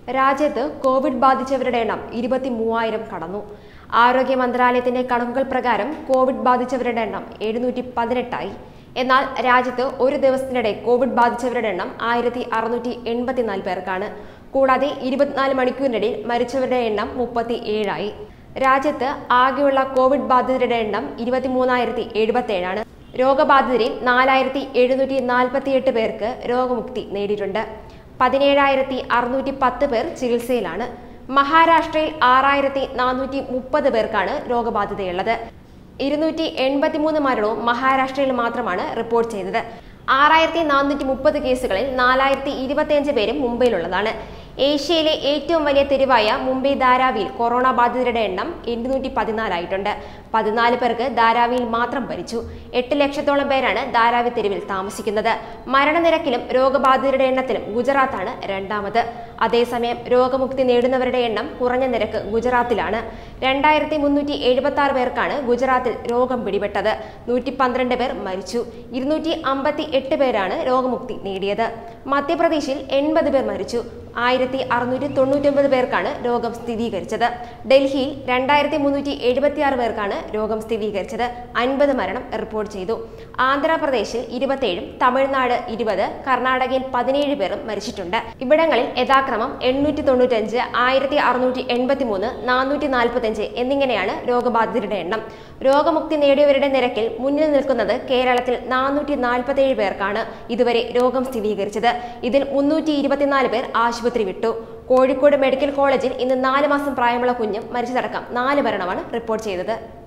രാജ്യത്ത് കോവിഡ് ബാധിച്ചവരുടെ എണ്ണം ഇരുപത്തി മൂവായിരം കടന്നു ആരോഗ്യ മന്ത്രാലയത്തിന്റെ കണക്കുകൾ പ്രകാരം കോവിഡ് ബാധിച്ചവരുടെ എണ്ണം എഴുന്നൂറ്റി പതിനെട്ടായി എന്നാൽ രാജ്യത്ത് ഒരു ദിവസത്തിനിടെ കോവിഡ് ബാധിച്ചവരുടെ എണ്ണം ആയിരത്തി അറുന്നൂറ്റി എൺപത്തിനാല് പേർക്കാണ് കൂടാതെ ഇരുപത്തിനാല് മണിക്കൂറിനിടയിൽ മരിച്ചവരുടെ എണ്ണം മുപ്പത്തി ഏഴായി രാജ്യത്ത് ആകെയുള്ള കോവിഡ് ബാധിതരുടെ എണ്ണം ഇരുപത്തിമൂന്നായിരത്തി എഴുപത്തേഴാണ് രോഗബാധിതരിൽ നാലായിരത്തി എഴുന്നൂറ്റി നാൽപ്പത്തിയെട്ട് പേർക്ക് രോഗമുക്തി നേടിയിട്ടുണ്ട് പതിനേഴായിരത്തി അറുന്നൂറ്റി പത്ത് പേർ ചികിത്സയിലാണ് മഹാരാഷ്ട്രയിൽ ആറായിരത്തി നാനൂറ്റി മുപ്പത് പേർക്കാണ് രോഗബാധിതയുള്ളത് ഇരുന്നൂറ്റി എൺപത്തിമൂന്ന് മരണവും മഹാരാഷ്ട്രയിൽ മാത്രമാണ് റിപ്പോർട്ട് ചെയ്തത് ആറായിരത്തി നാനൂറ്റി മുപ്പത് കേസുകളിൽ നാലായിരത്തി ഇരുപത്തിയഞ്ച് പേരും മുംബൈയിലുള്ളതാണ് ഏഷ്യയിലെ ഏറ്റവും വലിയ തെരുവായ മുംബൈ ധാരാവിയിൽ കൊറോണ ബാധിതരുടെ എണ്ണം എണ്ണൂറ്റി പതിനാലായിട്ടുണ്ട് പതിനാല് പേർക്ക് ധാരാവിയിൽ മാത്രം ഭരിച്ചു എട്ട് ലക്ഷത്തോളം പേരാണ് ധാരാവി തെരുവിൽ താമസിക്കുന്നത് മരണനിരക്കിലും രോഗബാധിതരുടെ എണ്ണത്തിലും ഗുജറാത്താണ് രണ്ടാമത് അതേസമയം രോഗമുക്തി നേടുന്നവരുടെ എണ്ണം കുറഞ്ഞ നിരക്ക് ഗുജറാത്തിലാണ് രണ്ടായിരത്തി മുന്നൂറ്റി എഴുപത്തി ആറ് പേർക്കാണ് ഗുജറാത്തിൽ രോഗം പിടിപെട്ടത് നൂറ്റി പന്ത്രണ്ട് പേർ മരിച്ചു ഇരുന്നൂറ്റി അമ്പത്തി എട്ട് പേരാണ് രോഗമുക്തി നേടിയത് മധ്യപ്രദേശിൽ എൺപത് പേർ മരിച്ചു ആയിരത്തി അറുന്നൂറ്റി തൊണ്ണൂറ്റൊമ്പത് പേർക്കാണ് രോഗം സ്ഥിരീകരിച്ചത് ഡൽഹിയിൽ രണ്ടായിരത്തി മുന്നൂറ്റി എഴുപത്തിയാറ് പേർക്കാണ് രോഗം സ്ഥിരീകരിച്ചത് അൻപത് മരണം റിപ്പോർട്ട് ചെയ്തു ആന്ധ്രാപ്രദേശിൽ ഇരുപത്തേഴും തമിഴ്നാട് ഇരുപത് കർണാടകയിൽ പതിനേഴ് പേരും മരിച്ചിട്ടുണ്ട് ഇവിടങ്ങളിൽ യഥാക്രമം എണ്ണൂറ്റി തൊണ്ണൂറ്റഞ്ച് ആയിരത്തി അറുന്നൂറ്റി എൺപത്തി മൂന്ന് നാനൂറ്റി നാൽപ്പത്തഞ്ച് എന്നിങ്ങനെയാണ് രോഗബാധിതരുടെ എണ്ണം രോഗമുക്തി നേടിയവരുടെ നിരക്കിൽ മുന്നിൽ നിൽക്കുന്നത് കേരളത്തിൽ നാനൂറ്റി നാൽപ്പത്തേഴ് പേർക്കാണ് ഇതുവരെ രോഗം സ്ഥിരീകരിച്ചത് ഇതിൽ മുന്നൂറ്റി ഇരുപത്തിനാല് പേർ ആശുപത്രി വിട്ടു കോഴിക്കോട് മെഡിക്കൽ കോളേജിൽ ഇന്ന് നാല് മാസം പ്രായമുള്ള കുഞ്ഞും മരിച്ചതടക്കം നാല് മരണമാണ് റിപ്പോർട്ട് ചെയ്തത്